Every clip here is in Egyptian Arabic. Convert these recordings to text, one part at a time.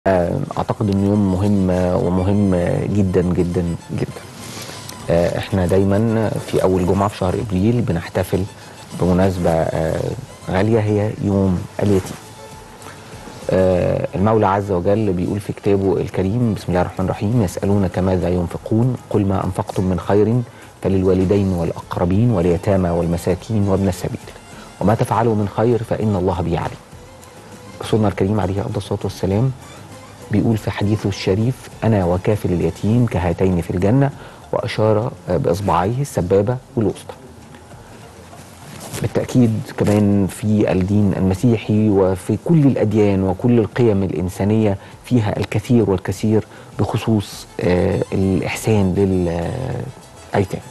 اعتقد انه يوم مهم ومهم جدا جدا جدا احنا دايما في اول جمعه في شهر ابريل بنحتفل بمناسبه غاليه هي يوم اليتيم المولى عز وجل بيقول في كتابه الكريم بسم الله الرحمن الرحيم يسالونك ماذا ينفقون قل ما انفقتم من خير فللوالدين والاقربين واليتامى والمساكين وابن السبيل وما تفعلوا من خير فان الله به عليم رسولنا الكريم عليه افضل الصلاه والسلام بيقول في حديثه الشريف أنا وكافل اليتيم كهاتين في الجنة وأشار بإصبعيه السبابة والوسطى بالتأكيد كمان في الدين المسيحي وفي كل الأديان وكل القيم الإنسانية فيها الكثير والكثير بخصوص الإحسان للأيتام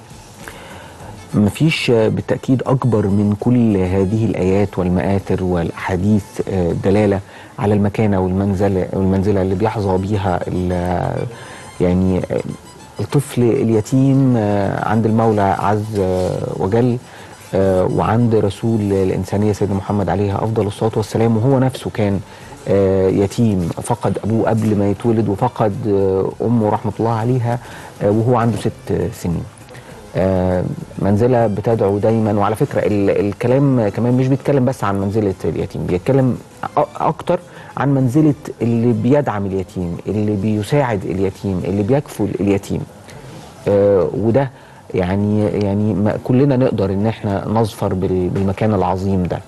مفيش بالتأكيد أكبر من كل هذه الآيات والمآثر والأحاديث دلالة على المكانة والمنزلة والمنزلة اللي بيحظى بيها يعني الطفل اليتيم عند المولى عز وجل وعند رسول الإنسانية سيدنا محمد عليه أفضل الصلاة والسلام وهو نفسه كان يتيم فقد أبوه قبل ما يتولد وفقد أمه رحمة الله عليها وهو عنده ست سنين منزلة بتدعو دايما وعلى فكرة الكلام كمان مش بيتكلم بس عن منزلة اليتيم بيتكلم أكتر عن منزلة اللي بيدعم اليتيم اللي بيساعد اليتيم اللي بيكفل اليتيم وده يعني يعني كلنا نقدر ان احنا نظفر بالمكان العظيم ده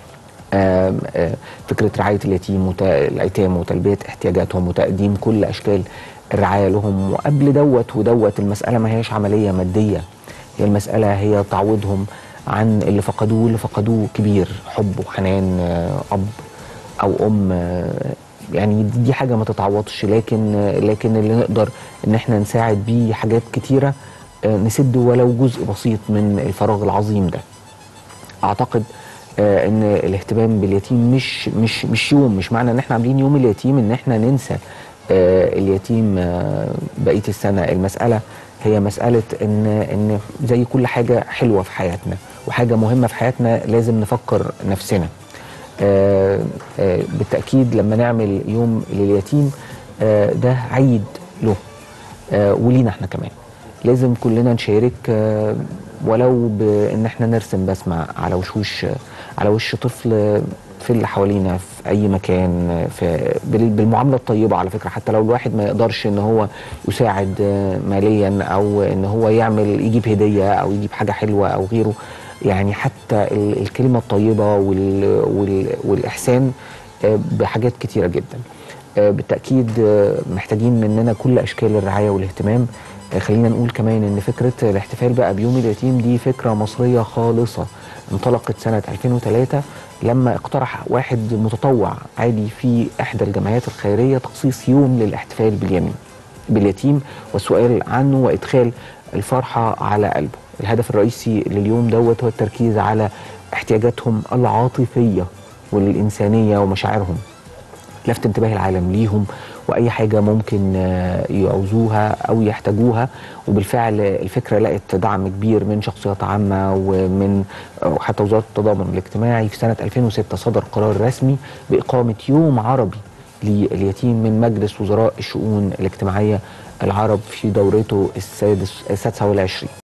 فكرة رعاية اليتيم الأيتام وتلبية احتياجاتهم وتقديم كل أشكال الرعاية لهم وقبل دوت ودوت المسألة ما هيش عملية مادية هي المسألة هي تعويضهم عن اللي فقدوه اللي فقدوه كبير حب وحنان أب أو أم يعني دي حاجة ما تتعوضش لكن لكن اللي نقدر إن احنا نساعد بيه حاجات كتيرة نسد ولو جزء بسيط من الفراغ العظيم ده أعتقد ان الاهتمام باليتيم مش مش مش يوم مش معنى ان احنا عاملين يوم اليتيم ان احنا ننسى اليتيم بقيه السنه المساله هي مساله ان ان زي كل حاجه حلوه في حياتنا وحاجه مهمه في حياتنا لازم نفكر نفسنا بالتاكيد لما نعمل يوم لليتيم ده عيد له ولينا احنا كمان لازم كلنا نشارك ولو بان احنا نرسم بسمه على وشوش على وش طفل في اللي حوالينا في اي مكان في بالمعامله الطيبه على فكره حتى لو الواحد ما يقدرش ان هو يساعد ماليا او ان هو يعمل يجيب هديه او يجيب حاجه حلوه او غيره يعني حتى الكلمه الطيبه وال وال والاحسان بحاجات كتيره جدا بالتاكيد محتاجين مننا كل اشكال الرعايه والاهتمام خلينا نقول كمان ان فكره الاحتفال بقى بيوم اليتيم دي فكره مصريه خالصه انطلقت سنه 2003 لما اقترح واحد متطوع عادي في احدى الجمعيات الخيريه تخصيص يوم للاحتفال باليمين باليتيم والسؤال عنه وادخال الفرحه على قلبه الهدف الرئيسي لليوم دوت هو التركيز على احتياجاتهم العاطفيه والانسانيه ومشاعرهم لفت انتباه العالم ليهم واي حاجه ممكن يعوزوها او يحتاجوها وبالفعل الفكره لقت دعم كبير من شخصيات عامه ومن حتى وزاره التضامن الاجتماعي في سنه 2006 صدر قرار رسمي باقامه يوم عربي لليتيم من مجلس وزراء الشؤون الاجتماعيه العرب في دورته السادس السادسه والعشرين